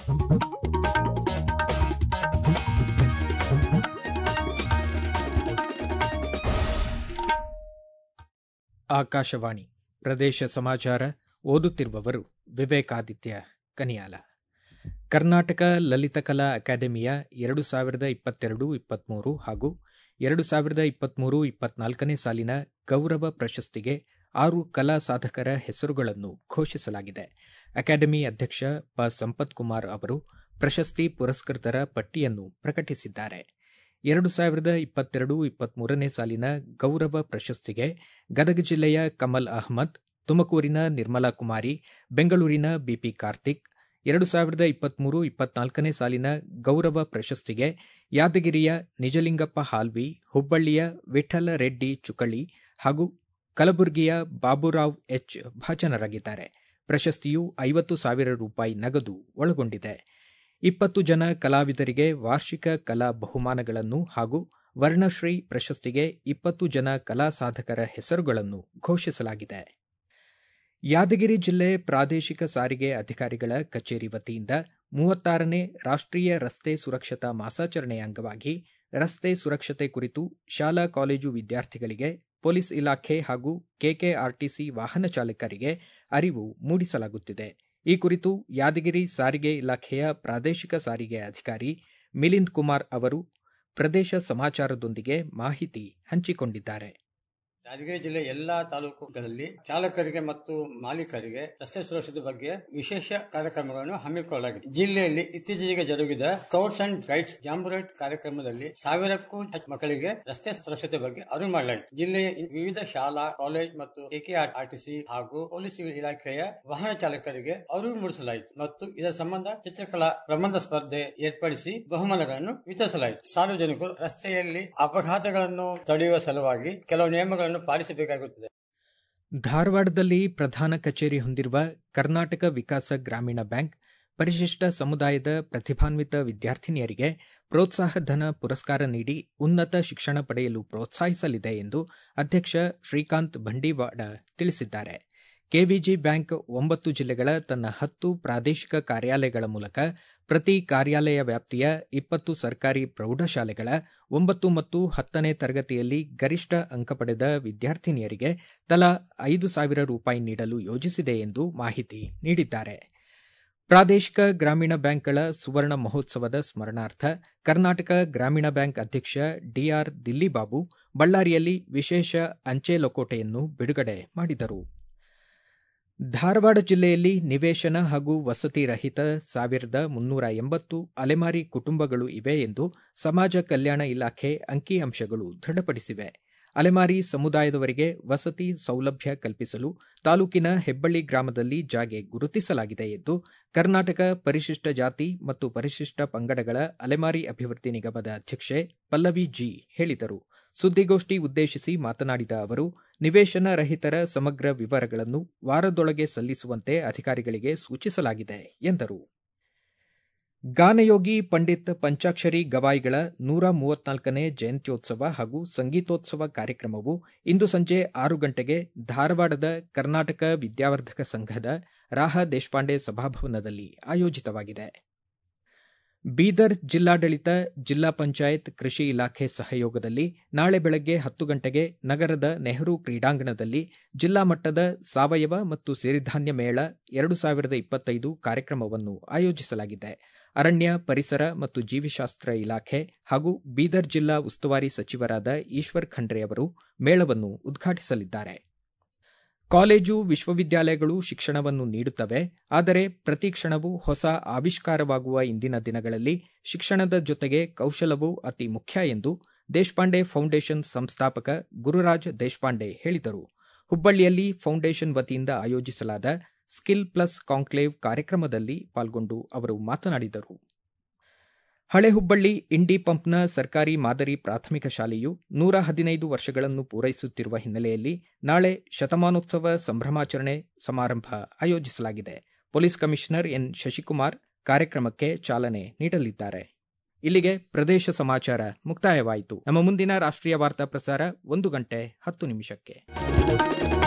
ಆಕಾಶವಾಣಿ ಪ್ರದೇಶ ಸಮಾಚಾರ ಓದುತ್ತಿರುವವರು ವಿವೇಕಾದಿತ್ಯ ಕನಿಯಾಲ ಕರ್ನಾಟಕ ಲಲಿತಕಲಾ ಅಕಾಡೆಮಿಯ ಎರಡು ಸಾವಿರದ ಇಪ್ಪತ್ತೆರಡು ಇಪ್ಪತ್ಮೂರು ಹಾಗೂ ಎರಡು ಸಾವಿರದ ಇಪ್ಪತ್ಮೂರು ಇಪ್ಪತ್ನಾಲ್ಕನೇ ಸಾಲಿನ ಗೌರವ ಪ್ರಶಸ್ತಿಗೆ ಆರು ಕಲಾ ಸಾಧಕರ ಹೆಸರುಗಳನ್ನು ಘೋಷಿಸಲಾಗಿದೆ ಅಕಾಡೆಮಿ ಅಧ್ಯಕ್ಷ ಪ ಸಂಪತ್ ಕುಮಾರ್ ಅವರು ಪ್ರಶಸ್ತಿ ಪುರಸ್ಕೃತರ ಪಟ್ಟಿಯನ್ನು ಪ್ರಕಟಿಸಿದ್ದಾರೆ ಎರಡು ಸಾವಿರದ ಇಪ್ಪತ್ತೆರಡು ಇಪ್ಪತ್ಮೂರನೇ ಸಾಲಿನ ಗೌರವ ಪ್ರಶಸ್ತಿಗೆ ಗದಗ ಜಿಲ್ಲೆಯ ಕಮಲ್ ಅಹ್ಮದ್ ತುಮಕೂರಿನ ನಿರ್ಮಲಾ ಕುಮಾರಿ ಬೆಂಗಳೂರಿನ ಬಿಪಿ ಕಾರ್ತಿಕ್ ಎರಡು ಸಾವಿರದ ಇಪ್ಪತ್ಮೂರು ಇಪ್ಪತ್ನಾಲ್ಕನೇ ಸಾಲಿನ ಗೌರವ ಪ್ರಶಸ್ತಿಗೆ ಯಾದಗಿರಿಯ ನಿಜಲಿಂಗಪ್ಪ ಹಾಲ್ವಿ ಹುಬ್ಬಳ್ಳಿಯ ವಿಠಲ ರೆಡ್ಡಿ ಚುಕಳಿ ಹಾಗೂ ಕಲಬುರಗಿಯ ಬಾಬುರಾವ್ ಎಚ್ ಭಾಜನರಾಗಿದ್ದಾರೆ ಪ್ರಶಸ್ತಿಯು ಐವತ್ತು ಸಾವಿರ ರೂಪಾಯಿ ನಗದು ಒಳಗೊಂಡಿದೆ ಇಪ್ಪತ್ತು ಜನ ಕಲಾವಿದರಿಗೆ ವಾರ್ಷಿಕ ಕಲಾ ಬಹುಮಾನಗಳನ್ನು ಹಾಗೂ ವರ್ಣಶ್ರೀ ಪ್ರಶಸ್ತಿಗೆ ಇಪ್ಪತ್ತು ಜನ ಕಲಾ ಸಾಧಕರ ಹೆಸರುಗಳನ್ನು ಘೋಷಿಸಲಾಗಿದೆ ಯಾದಗಿರಿ ಜಿಲ್ಲೆ ಪ್ರಾದೇಶಿಕ ಸಾರಿಗೆ ಅಧಿಕಾರಿಗಳ ಕಚೇರಿ ವತಿಯಿಂದ ಮೂವತ್ತಾರನೇ ರಾಷ್ಟ್ರೀಯ ರಸ್ತೆ ಸುರಕ್ಷತಾ ಮಾಸಾಚರಣೆಯ ಅಂಗವಾಗಿ ರಸ್ತೆ ಸುರಕ್ಷತೆ ಕುರಿತು ಶಾಲಾ ಕಾಲೇಜು ವಿದ್ಯಾರ್ಥಿಗಳಿಗೆ ಪೊಲೀಸ್ ಇಲಾಖೆ ಹಾಗೂ ಕೆಕೆಆರ್ಟಿಸಿ ವಾಹನ ಚಾಲಕರಿಗೆ ಅರಿವು ಮೂಡಿಸಲಾಗುತ್ತಿದೆ ಈ ಕುರಿತು ಯಾದಗಿರಿ ಸಾರಿಗೆ ಇಲಾಖೆಯ ಪ್ರಾದೇಶಿಕ ಸಾರಿಗೆ ಅಧಿಕಾರಿ ಮಿಲಿಂದ್ ಕುಮಾರ್ ಅವರು ಪ್ರದೇಶ ಸಮಾಚಾರದೊಂದಿಗೆ ಮಾಹಿತಿ ಹಂಚಿಕೊಂಡಿದ್ದಾರೆ ಯಾದಗಿರಿ ಜಿಲ್ಲೆ ಎಲ್ಲಾ ತಾಲೂಕುಗಳಲ್ಲಿ ಚಾಲಕರಿಗೆ ಮತ್ತು ಮಾಲೀಕರಿಗೆ ರಸ್ತೆ ಸುರಕ್ಷತೆ ಬಗ್ಗೆ ವಿಶೇಷ ಕಾರ್ಯಕ್ರಮಗಳನ್ನು ಹಮ್ಮಿಕೊಳ್ಳಲಾಗಿದೆ ಜಿಲ್ಲೆಯಲ್ಲಿ ಇತ್ತೀಚೆಗೆ ಜರುಗಿದ ಸ್ಕೌಟ್ಸ್ ಅಂಡ್ ಗೈಡ್ಸ್ ಜಾಂಬುರೇಟ್ ಕಾರ್ಯಕ್ರಮದಲ್ಲಿ ಸಾವಿರಕ್ಕೂ ಹೆಚ್ಚು ಮಕ್ಕಳಿಗೆ ರಸ್ತೆ ಸುರಕ್ಷತೆ ಬಗ್ಗೆ ಅರಿವು ಮಾಡಲಾಯಿತು ಜಿಲ್ಲೆಯ ವಿವಿಧ ಶಾಲಾ ಕಾಲೇಜ್ ಮತ್ತು ಕೆಕೆಆರ್ಟಿಸಿ ಹಾಗೂ ಪೊಲೀಸ್ ಇಲಾಖೆಯ ವಾಹನ ಚಾಲಕರಿಗೆ ಅರಿವು ಮೂಡಿಸಲಾಯಿತು ಮತ್ತು ಇದರ ಸಂಬಂಧ ಚಿತ್ರಕಲಾ ಪ್ರಬಂಧ ಸ್ಪರ್ಧೆ ಏರ್ಪಡಿಸಿ ಬಹುಮಾನಗಳನ್ನು ವಿತರಿಸಲಾಯಿತು ಸಾರ್ವಜನಿಕರು ರಸ್ತೆಯಲ್ಲಿ ಅಪಘಾತಗಳನ್ನು ತಡೆಯುವ ಸಲುವಾಗಿ ಕೆಲವು ನಿಯಮಗಳನ್ನು ಪಾಲಿಸಬೇಕಾಗುತ್ತದೆ ಧಾರವಾಡದಲ್ಲಿ ಪ್ರಧಾನ ಕಚೇರಿ ಹೊಂದಿರುವ ಕರ್ನಾಟಕ ವಿಕಾಸ ಗ್ರಾಮೀಣ ಬ್ಯಾಂಕ್ ಪರಿಶಿಷ್ಟ ಸಮುದಾಯದ ಪ್ರತಿಭಾನ್ವಿತ ವಿದ್ಯಾರ್ಥಿನಿಯರಿಗೆ ಪ್ರೋತ್ಸಾಹ ಧನ ಪುರಸ್ಕಾರ ನೀಡಿ ಉನ್ನತ ಶಿಕ್ಷಣ ಪಡೆಯಲು ಪ್ರೋತ್ಸಾಹಿಸಲಿದೆ ಎಂದು ಅಧ್ಯಕ್ಷ ಶ್ರೀಕಾಂತ್ ಬಂಡೀವಾಡ ತಿಳಿಸಿದ್ದಾರೆ ಕೆವಿಜಿ ಬ್ಯಾಂಕ್ ಒಂಬತ್ತು ಜಿಲ್ಲೆಗಳ ತನ್ನ ಹತ್ತು ಪ್ರಾದೇಶಿಕ ಕಾರ್ಯಾಲಯಗಳ ಮೂಲಕ ಪ್ರತಿ ಕಾರ್ಯಾಲಯ ವ್ಯಾಪ್ತಿಯ ಇಪ್ಪತ್ತು ಸರ್ಕಾರಿ ಪ್ರೌಢಶಾಲೆಗಳ ಒಂಬತ್ತು ಮತ್ತು ಹತ್ತನೇ ತರಗತಿಯಲ್ಲಿ ಗರಿಷ್ಠ ಅಂಕ ಪಡೆದ ವಿದ್ಯಾರ್ಥಿನಿಯರಿಗೆ ತಲಾ ಐದು ಸಾವಿರ ರೂಪಾಯಿ ನೀಡಲು ಯೋಜಿಸಿದೆ ಎಂದು ಮಾಹಿತಿ ನೀಡಿದ್ದಾರೆ ಪ್ರಾದೇಶಿಕ ಗ್ರಾಮೀಣ ಬ್ಯಾಂಕ್ಗಳ ಸುವರ್ಣ ಮಹೋತ್ಸವದ ಸ್ಮರಣಾರ್ಥ ಕರ್ನಾಟಕ ಗ್ರಾಮೀಣ ಬ್ಯಾಂಕ್ ಅಧ್ಯಕ್ಷ ಡಿಆರ್ ದಿಲ್ಲಿಬಾಬು ಬಳ್ಳಾರಿಯಲ್ಲಿ ವಿಶೇಷ ಅಂಚೆ ಲಕೋಟೆಯನ್ನು ಬಿಡುಗಡೆ ಮಾಡಿದರು ಧಾರವಾಡ ಜಿಲ್ಲೆಯಲ್ಲಿ ನಿವೇಶನ ಹಾಗೂ ವಸತಿ ರಹಿತ ಸಾವಿರದ ಮುನ್ನೂರ ಎಂಬತ್ತು ಅಲೆಮಾರಿ ಕುಟುಂಬಗಳು ಇವೆ ಎಂದು ಸಮಾಜ ಕಲ್ಯಾಣ ಇಲಾಖೆ ಅಂಕಿಅಂಶಗಳು ದೃಢಪಡಿಸಿವೆ ಅಲೆಮಾರಿ ಸಮುದಾಯದವರಿಗೆ ವಸತಿ ಸೌಲಭ್ಯ ಕಲ್ಪಿಸಲು ತಾಲೂಕಿನ ಹೆಬ್ಬಳ್ಳಿ ಗ್ರಾಮದಲ್ಲಿ ಜಾಗೆ ಗುರುತಿಸಲಾಗಿದೆ ಎಂದು ಕರ್ನಾಟಕ ಪರಿಶಿಷ್ಟ ಜಾತಿ ಮತ್ತು ಪರಿಶಿಷ್ಟ ಪಂಗಡಗಳ ಅಲೆಮಾರಿ ಅಭಿವೃದ್ಧಿ ನಿಗಮದ ಅಧ್ಯಕ್ಷೆ ಪಲ್ಲವಿ ಜಿ ಹೇಳಿದರು ಸುದ್ದಿಗೋಷ್ಠಿ ಉದ್ದೇಶಿಸಿ ಮಾತನಾಡಿದ ಅವರು ನಿವೇಶನ ರಹಿತರ ಸಮಗ್ರ ವಿವರಗಳನ್ನು ವಾರದೊಳಗೆ ಸಲ್ಲಿಸುವಂತೆ ಅಧಿಕಾರಿಗಳಿಗೆ ಸೂಚಿಸಲಾಗಿದೆ ಎಂದರು ಗಾನಯೋಗಿ ಪಂಡಿತ್ ಪಂಚಾಕ್ಷರಿ ಗವಾಯಿಗಳ ನೂರ ಮೂವತ್ನಾಲ್ಕನೇ ಜಯಂತ್ಯೋತ್ಸವ ಹಾಗೂ ಸಂಗೀತೋತ್ಸವ ಕಾರ್ಯಕ್ರಮವು ಇಂದು ಸಂಜೆ ಆರು ಗಂಟೆಗೆ ಧಾರವಾಡದ ಕರ್ನಾಟಕ ವಿದ್ಯಾವರ್ಧಕ ಸಂಘದ ರಾಹ ದೇಶಪಾಂಡೆ ಸಭಾಭವನದಲ್ಲಿ ಆಯೋಜಿತವಾಗಿದೆ ಬೀದರ್ ಜಿಲ್ಲಾಡಳಿತ ಜಿಲ್ಲಾ ಪಂಚಾಯತ್ ಕೃಷಿ ಇಲಾಖೆ ಸಹಯೋಗದಲ್ಲಿ ನಾಳೆ ಬೆಳಗ್ಗೆ ಹತ್ತು ಗಂಟೆಗೆ ನಗರದ ನೆಹರು ಕ್ರೀಡಾಂಗಣದಲ್ಲಿ ಜಿಲ್ಲಾ ಮಟ್ಟದ ಸಾವಯವ ಮತ್ತು ಸಿರಿಧಾನ್ಯ ಮೇಳ ಎರಡು ಸಾವಿರದ ಇಪ್ಪತ್ತೈದು ಕಾರ್ಯಕ್ರಮವನ್ನು ಆಯೋಜಿಸಲಾಗಿದೆ ಅರಣ್ಯ ಪರಿಸರ ಮತ್ತು ಜೀವಿಶಾಸ್ತ್ರ ಇಲಾಖೆ ಹಾಗೂ ಬೀದರ್ ಜಿಲ್ಲಾ ಉಸ್ತುವಾರಿ ಸಚಿವರಾದ ಈಶ್ವರ್ ಖಂಡ್ರೆ ಅವರು ಮೇಳವನ್ನು ಉದ್ಘಾಟಿಸಲಿದ್ದಾರೆ ಕಾಲೇಜು ವಿಶ್ವವಿದ್ಯಾಲಯಗಳು ಶಿಕ್ಷಣವನ್ನು ನೀಡುತ್ತವೆ ಆದರೆ ಪ್ರತಿ ಕ್ಷಣವೂ ಹೊಸ ಆವಿಷ್ಕಾರವಾಗುವ ಇಂದಿನ ದಿನಗಳಲ್ಲಿ ಶಿಕ್ಷಣದ ಜೊತೆಗೆ ಕೌಶಲವೂ ಅತಿ ಮುಖ್ಯ ಎಂದು ದೇಶಪಾಂಡೆ ಫೌಂಡೇಶನ್ ಸಂಸ್ಥಾಪಕ ಗುರುರಾಜ್ ದೇಶಪಾಂಡೆ ಹೇಳಿದರು ಹುಬ್ಬಳ್ಳಿಯಲ್ಲಿ ಫೌಂಡೇಶನ್ ವತಿಯಿಂದ ಆಯೋಜಿಸಲಾದ ಸ್ಕಿಲ್ ಪ್ಲಸ್ ಕಾಂಕ್ಲೇವ್ ಕಾರ್ಯಕ್ರಮದಲ್ಲಿ ಪಾಲ್ಗೊಂಡು ಅವರು ಮಾತನಾಡಿದರು ಹಳೆ ಹುಬ್ಬಳ್ಳಿ ಇಂಡಿ ಪಂಪ್ನ ಸರ್ಕಾರಿ ಮಾದರಿ ಪ್ರಾಥಮಿಕ ಶಾಲೆಯು ನೂರ ಹದಿನೈದು ವರ್ಷಗಳನ್ನು ಪೂರೈಸುತ್ತಿರುವ ಹಿನ್ನೆಲೆಯಲ್ಲಿ ನಾಳೆ ಶತಮಾನೋತ್ಸವ ಸಂಭ್ರಮಾಚರಣೆ ಸಮಾರಂಭ ಆಯೋಜಿಸಲಾಗಿದೆ ಪೊಲೀಸ್ ಕಮಿಷನರ್ ಎನ್ ಶಶಿಕುಮಾರ್ ಕಾರ್ಯಕ್ರಮಕ್ಕೆ ಚಾಲನೆ ನೀಡಲಿದ್ದಾರೆ ಇಲ್ಲಿಗೆ ಪ್ರದೇಶ ಸಮಾಚಾರ ಮುಕ್ತಾಯವಾಯಿತು ನಮ್ಮ ಮುಂದಿನ ರಾಷ್ಟ್ರೀಯ ವಾರ್ತಾ ಪ್ರಸಾರ ಒಂದು ಗಂಟೆ ಹತ್ತು ನಿಮಿಷಕ್ಕೆ